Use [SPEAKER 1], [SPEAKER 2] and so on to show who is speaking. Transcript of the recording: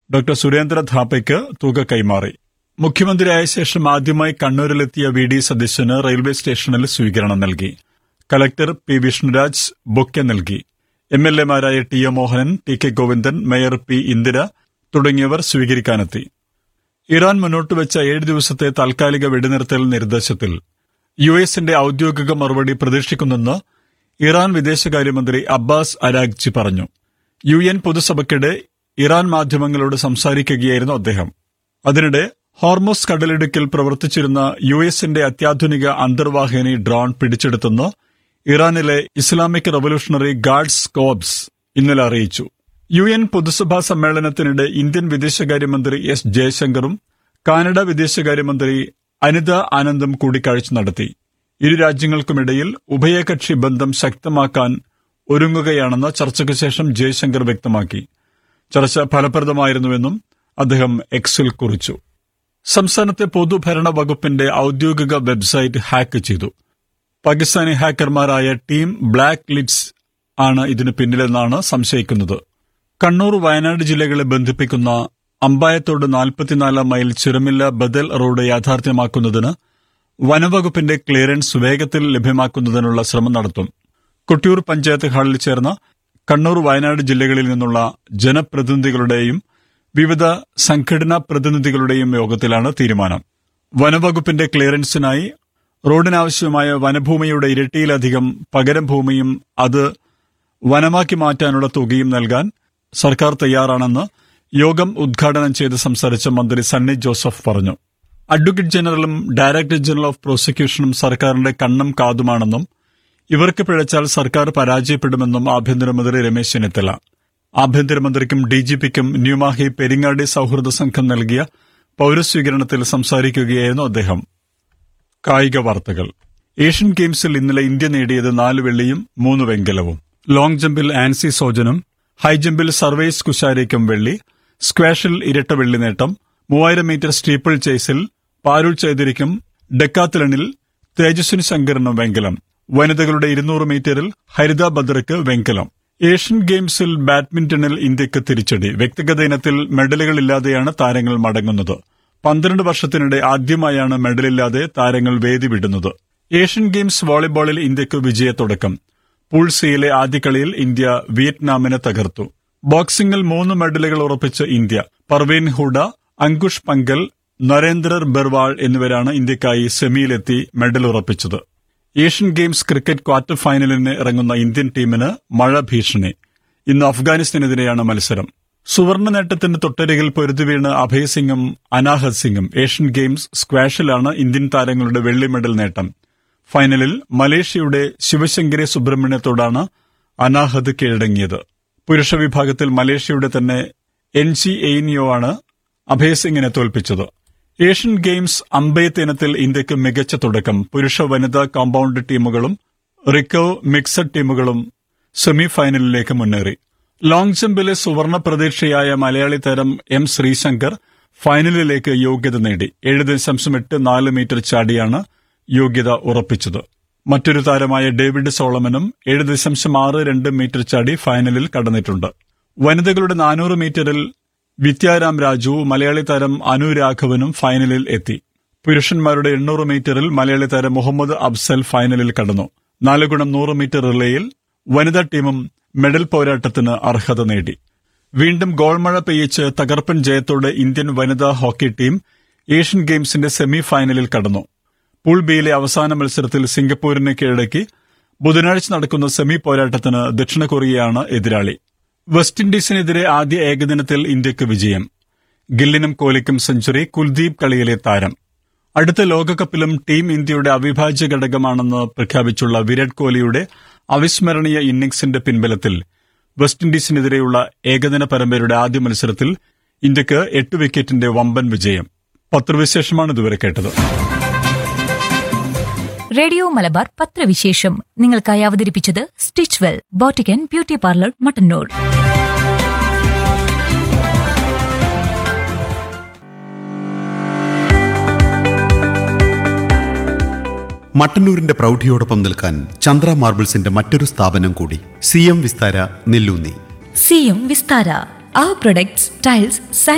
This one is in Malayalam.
[SPEAKER 1] ഡോക്ടർ സുരേന്ദ്ര ധാപ്പയ്ക്ക് തുക കൈമാറി മുഖ്യമന്ത്രിയായ ശേഷം ആദ്യമായി കണ്ണൂരിലെത്തിയ വി ഡി സതീശന് റെയിൽവേ സ്റ്റേഷനിൽ സ്വീകരണം നൽകി കലക്ടർ പി വിഷ്ണുരാജ് ബൊക്കെ നൽകി എം എൽ എമാരായ T A Mohanan T K Govindan mayor P Indira തുടങ്ങിയവർ സ്വീകരിക്കാനെത്തി ഇറാൻ മുന്നോട്ട് വെച്ച ഏഴ് ദിവസത്തെ താൽക്കാലിക വെടിനിർത്തൽ നിർദ്ദേശത്തിൽ യു എസിന്റെ ഔദ്യോഗിക മറുപടി പ്രതീക്ഷിക്കുന്നെന്ന് ഇറാൻ വിദേശകാര്യമന്ത്രി അബ്ബാസ് അരാഗ്ചി പറഞ്ഞു യു എൻ പൊതുസഭയ്ക്കിടെ ഇറാൻ മാധ്യമങ്ങളോട് സംസാരിക്കുകയായിരുന്നു അദ്ദേഹം അതിനിടെ ഹോർമോസ് കടലിടുക്കിൽ പ്രവർത്തിച്ചിരുന്ന യു എസിന്റെ അത്യാധുനിക അന്തർവാഹിനി ഡ്രോൺ പിടിച്ചെടുത്തെന്ന് ഇറാനിലെ ഇസ്ലാമിക് റവല്യൂഷണറി ഗാർഡ്സ് കോബ്സ് ഇന്നലെ അറിയിച്ചു യു എൻ പൊതുസഭാ സമ്മേളനത്തിനിടെ ഇന്ത്യൻ വിദേശകാര്യമന്ത്രി എസ് ജയശങ്കറും കാനഡ വിദേശകാര്യമന്ത്രി അനിത ആനന്ദും കൂടിക്കാഴ്ച നടത്തി ഇരു രാജ്യങ്ങൾക്കുമിടയിൽ ഉഭയകക്ഷി ബന്ധം ശക്തമാക്കാൻ ഒരുങ്ങുകയാണെന്ന് ചർച്ചയ്ക്ക് ശേഷം ജയശങ്കർ വ്യക്തമാക്കി ചർച്ച ഫലപ്രദമായിരുന്നുവെന്നും അദ്ദേഹം എക്സിൽ കുറിച്ചു സംസ്ഥാനത്തെ പൊതുഭരണ വകുപ്പിന്റെ ഔദ്യോഗിക വെബ്സൈറ്റ് ഹാക്ക് ചെയ്തു പാകിസ്ഥാനി ഹാക്കർമാരായ ടീം ബ്ലാക്ക് ലിറ്റ്സ് ആണ് ഇതിന് പിന്നിലെന്നാണ് സംശയിക്കുന്നത് കണ്ണൂർ വയനാട് ജില്ലകളെ ബന്ധിപ്പിക്കുന്ന അമ്പായത്തോട് നാൽപ്പത്തിനാല് മൈൽ ചുരമില്ല ബദൽ റോഡ് യാഥാർത്ഥ്യമാക്കുന്നതിന് വനവകുപ്പിന്റെ ക്ലിയറൻസ് വേഗത്തിൽ ലഭ്യമാക്കുന്നതിനുള്ള ശ്രമം നടത്തും കൊട്ടിയൂർ പഞ്ചായത്ത് ഹാളിൽ ചേർന്ന കണ്ണൂർ വയനാട് ജില്ലകളിൽ നിന്നുള്ള ജനപ്രതിനിധികളുടെയും വിവിധ സംഘടനാ പ്രതിനിധികളുടെയും യോഗത്തിലാണ് തീരുമാനം വനവകുപ്പിന്റെ ക്ലിയറൻസിനായി റോഡിനാവശ്യമായ വനഭൂമിയുടെ ഇരട്ടിയിലധികം പകരം ഭൂമിയും അത് വനമാക്കി മാറ്റാനുള്ള തുകയും നൽകാൻ സർക്കാർ തയ്യാറാണെന്ന് യോഗം ഉദ്ഘാടനം ചെയ്ത് സംസാരിച്ച മന്ത്രി സണ്ണി ജോസഫ് പറഞ്ഞു അഡ്വക്കേറ്റ് ജനറലും ഡയറക്ടർ ജനറൽ ഓഫ് പ്രോസിക്യൂഷനും സർക്കാരിന്റെ കണ്ണും കാതുമാണെന്നും ഇവർക്ക് പിഴച്ചാൽ സർക്കാർ പരാജയപ്പെടുമെന്നും ആഭ്യന്തരമന്ത്രി രമേശ് ചെന്നിത്തല ആഭ്യന്തരമന്ത്രിക്കും ഡിജിപിക്കും ന്യൂമാഹി പെരിങ്ങാടി സൌഹൃദ സംഘം നൽകിയ പൌരസ്വീകരണത്തിൽ സംസാരിക്കുകയായിരുന്നു അദ്ദേഹം കായിക വാർത്തകൾ ഏഷ്യൻ ഗെയിംസിൽ ഇന്നലെ ഇന്ത്യ നേടിയത് നാല് വെള്ളിയും മൂന്ന് വെങ്കലവും ലോങ് ജമ്പിൽ ആൻസി സോജനും ഹൈജമ്പിൽ സർവേസ് കുശാരിക്കും വെള്ളി സ്ക്വാഷിൽ ഇരട്ട വെള്ളി നേട്ടം മൂവായിരം മീറ്റർ സ്റ്റീപ്പിൾ ചേസിൽ പാരുൾ ചൈതരിക്കും ഡെക്കാത്തലണിൽ തേജസ്വിനി ശങ്കറിനും വെങ്കലം വനിതകളുടെ ഇരുന്നൂറ് മീറ്ററിൽ ഹരിത ബദ്രയ്ക്ക് വെങ്കലം ഏഷ്യൻ ഗെയിംസിൽ ബാഡ്മിന്റണിൽ ഇന്ത്യക്ക് തിരിച്ചടി വ്യക്തിഗത ഇനത്തിൽ മെഡലുകളില്ലാതെയാണ് താരങ്ങൾ മടങ്ങുന്നത് പന്ത്രണ്ട് വർഷത്തിനിടെ ആദ്യമായാണ് മെഡലില്ലാതെ താരങ്ങൾ വേദി വിടുന്നത് ഏഷ്യൻ ഗെയിംസ് വോളിബോളിൽ ഇന്ത്യക്ക് വിജയത്തുടക്കം പൂൾ സിയിലെ ആദ്യ കളിയിൽ ഇന്ത്യ വിയറ്റ്നാമിനെ തകർത്തു ബോക്സിംഗിൽ മൂന്ന് മെഡലുകൾ ഉറപ്പിച്ച് ഇന്ത്യ പർവീൻ ഹൂഡ അങ്കുഷ് പങ്കൽ നരേന്ദ്രർ ബെർവാൾ എന്നിവരാണ് ഇന്ത്യക്കായി സെമിയിലെത്തി മെഡൽ ഉറപ്പിച്ചത് ഏഷ്യൻ ഗെയിംസ് ക്രിക്കറ്റ് ക്വാർട്ടർ ഫൈനലിന് ഇറങ്ങുന്ന ഇന്ത്യൻ ടീമിന് മഴ ഭീഷണി ഇന്ന് അഫ്ഗാനിസ്ഥാനെതിരെയാണ് മത്സരം സുവർണ നേട്ടത്തിന്റെ തൊട്ടരികിൽ പൊരുതുവീണ് അഭയ് സിംഗും അനാഹത് സിംഗും ഏഷ്യൻ ഗെയിംസ് സ്ക്വാഷിലാണ് ഇന്ത്യൻ താരങ്ങളുടെ വെള്ളി മെഡൽ നേട്ടം ഫൈനലിൽ മലേഷ്യയുടെ ശിവശങ്കരി സുബ്രഹ്മണ്യത്തോടാണ് അനാഹത് കീഴടങ്ങിയത് പുരുഷ വിഭാഗത്തിൽ മലേഷ്യയുടെ തന്നെ എൻ ജി എയിനിയോ ആണ് അഭയസിംഗിനെ തോൽപ്പിച്ചത് ഏഷ്യൻ ഗെയിംസ് അമ്പെയ്ത്ത് ഇനത്തിൽ ഇന്ത്യക്ക് മികച്ച തുടക്കം പുരുഷ വനിതാ കോമ്പൌണ്ട് ടീമുകളും റിക്കർവ് മിക്സഡ് ടീമുകളും സെമി ഫൈനലിലേക്ക് മുന്നേറി ലോങ് ജമ്പിലെ സുവർണ പ്രതീക്ഷയായ മലയാളി താരം എം ശ്രീശങ്കർ ഫൈനലിലേക്ക് യോഗ്യത നേടി ഏഴ് ദശാംശം എട്ട് നാല് മീറ്റർ ചാടിയാണ് യോഗ്യത ഉറപ്പിച്ചത് മറ്റൊരു താരമായ ഡേവിഡ് സോളമനും ഏഴ് ദശാംശം ആറ് രണ്ട് മീറ്റർ ചാടി ഫൈനലിൽ കടന്നിട്ടുണ്ട് വനിതകളുടെ നാനൂറ് മീറ്ററിൽ വിദ്യാരാം രാജു മലയാളി താരം അനു രാഘവനും ഫൈനലിൽ എത്തി പുരുഷന്മാരുടെ എണ്ണൂറ് മീറ്ററിൽ മലയാളി താരം മുഹമ്മദ് അഫ്സൽ ഫൈനലിൽ കടന്നു നാല് ഗുണം നൂറ് മീറ്റർ റിലേയിൽ വനിതാ ടീമും മെഡൽ പോരാട്ടത്തിന് അർഹത നേടി വീണ്ടും ഗോൾമഴ പെയ്യിച്ച് തകർപ്പൻ ജയത്തോടെ ഇന്ത്യൻ വനിതാ ഹോക്കി ടീം ഏഷ്യൻ ഗെയിംസിന്റെ സെമി ഫൈനലിൽ കടന്നു പൂൾ ബിയിലെ അവസാന മത്സരത്തിൽ സിംഗപ്പൂരിനെ കീഴടക്കി ബുധനാഴ്ച നടക്കുന്ന സെമി പോരാട്ടത്തിന് ദക്ഷിണ കൊറിയയാണ് എതിരാളി വെസ്റ്റ് ഇൻഡീസിനെതിരെ ആദ്യ ഏകദിനത്തിൽ ഇന്ത്യക്ക് വിജയം ഗില്ലിനും കോഹ്ലിക്കും സെഞ്ചുറി കുൽദീപ് കളിയിലെ താരം അടുത്ത ലോകകപ്പിലും ടീം ഇന്ത്യയുടെ അവിഭാജ്യ ഘടകമാണെന്ന് പ്രഖ്യാപിച്ചുള്ള വിരാട് കോഹ്ലിയുടെ അവിസ്മരണീയ ഇന്നിംഗ്സിന്റെ പിൻബലത്തിൽ വെസ്റ്റ് ഇൻഡീസിനെതിരെയുള്ള ഏകദിന പരമ്പരയുടെ ആദ്യ മത്സരത്തിൽ ഇന്ത്യക്ക് എട്ട് വിക്കറ്റിന്റെ വമ്പൻ വിജയം പത്രവിശേഷമാണ് ഇതുവരെ കേട്ടത്
[SPEAKER 2] റേഡിയോ മലബാർ പത്രവിശേഷം നിങ്ങൾക്കായി അവതരിപ്പിച്ചത് സ്റ്റിച്ച് വെൽ ബോട്ടിക്കൻ ബ്യൂട്ടി പാർലർ മട്ടന്നൂർ
[SPEAKER 3] മട്ടന്നൂരിന്റെ പ്രൗഢിയോടൊപ്പം നിൽക്കാൻ ചന്ദ്ര മാർബിൾസിന്റെ മറ്റൊരു സ്ഥാപനം കൂടി C M Vistara Nelloonni
[SPEAKER 2] C M Vistara അവർ പ്രൊഡക്ട്സ് ടൈൽസ്